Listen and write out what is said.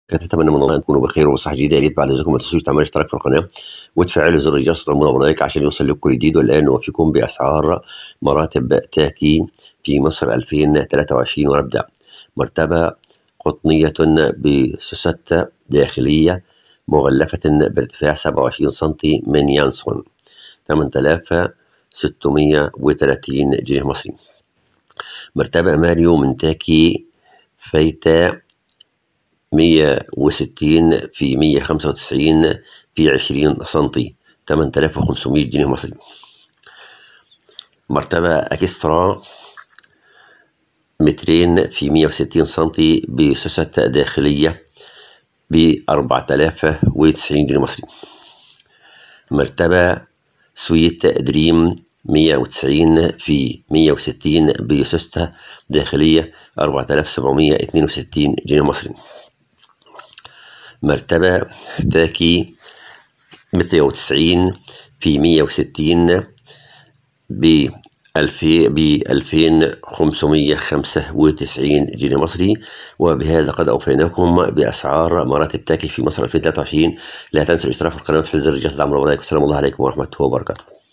اتمنى من الله ان تكونوا بخير وبصحه جيده يا ريت بعد اذنكم ما تنسوش تعملوا اشتراك في القناه وتفعلوا زر الجرس واللايك عشان يوصل لكم كل جديد والان نوفيكم باسعار مراتب تاكي في مصر 2023 ونبدا مرتبه قطنيه بسوستة داخليه مغلفه بارتفاع 27 سم من يانسون 8630 جنيه مصري مرتبه ماريو من تاكي فايتا مية وستين في مية خمسة وتسعين في عشرين سنتي تمن تلاف وخمسمية جنيه مصري مرتبة أكسترا مترين في مية وستين سنتي بسوسة داخلية بأربعة تلاف وتسعين جنيه مصري مرتبة سويت دريم مية وتسعين في مية وستين بسوستة داخلية أربعة آلاف سبعمية اتنين وستين جنيه مصري مرتبة تاكي مية وتسعين في مية وستين ب ألفين خمسمية خمسة وتسعين جنيه مصري وبهذا قد أوفيناكم بأسعار مراتب تاكي في مصر 2023 لا تنسوا الاشتراك في القناة وتفعيل زر الجرس دعم والسلام الله عليكم ورحمة الله وبركاته